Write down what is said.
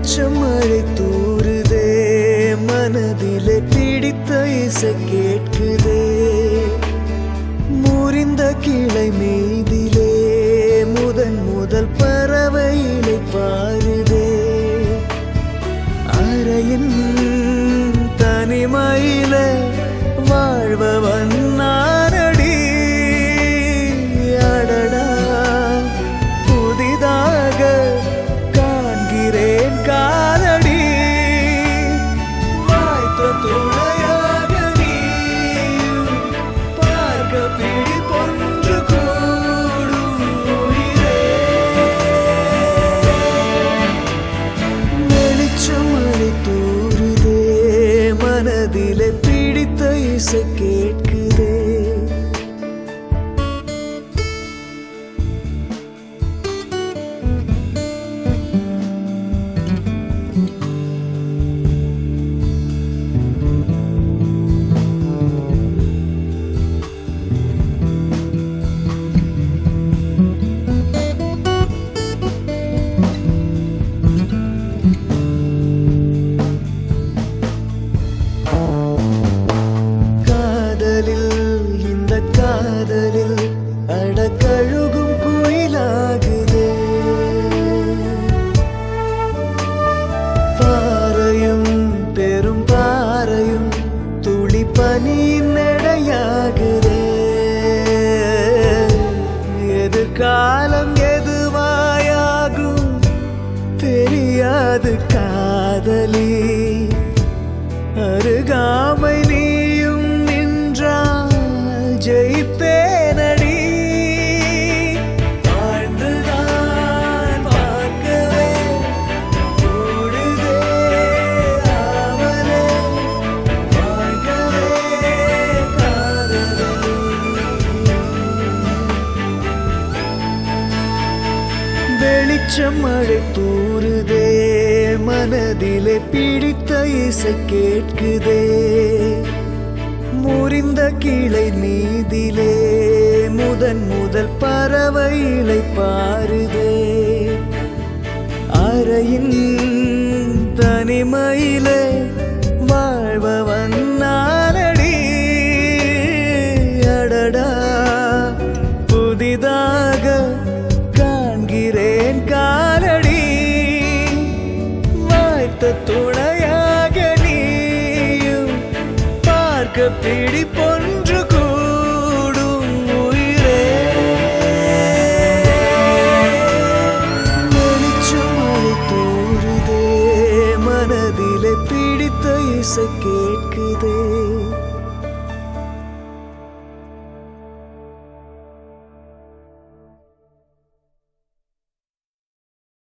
வெளிச்சம் மழை தூறுதே மனதிலே பிடித்த இசை கேட்குதே முறிந்த கிளை மீதிலே முதன் முதல் பறவையிலை பாருதே அறையின் தனிமையில வாழ்பவன் நானடி அடடா புதிதாக காண்கிறேன் காலடி வாய்த்த துணையாக நீயும் பார்க்க பிடி பொன்று கூடும் உயிரே வெளிச்சம் அலை தூறுதே மனதிலே பிடித்த இசை கேட்குதே காதலில் இந்த காதலில் அடக்கழுகும் குயிலாகுதே பாறையும் பெரும் பாறையும் துளி பனியின் நடையாகுதே எதிர்காலம் எதுவாயாகும் தெரியாது காதலி அருகாமை நீயும் நின்றால் ஜெயிப்பேனடி வாழ்ந்துதான் பார்க்கவே கூடுதே ஆவலே வாழ்க்கவே காதலே வெளிச்சம் மழை தூறுதே மனதிலே பிடித்த இசை கேட்குதே முறிந்த கிளை மீதிலே முதன் முதல் பறவைகளை பாருதே அறையின் தனிமையிலே வாழ்பவன் நானடி அடடா புதிதாக காண்கிறேன் காலடி வாய்த்த துணையாக நீயும் பார்க்க பிடி பொன்று கூடும் உயிரே வெளிச்சம் மழை தூறுதே மனதிலே பிடித்த இசை கேட்குதே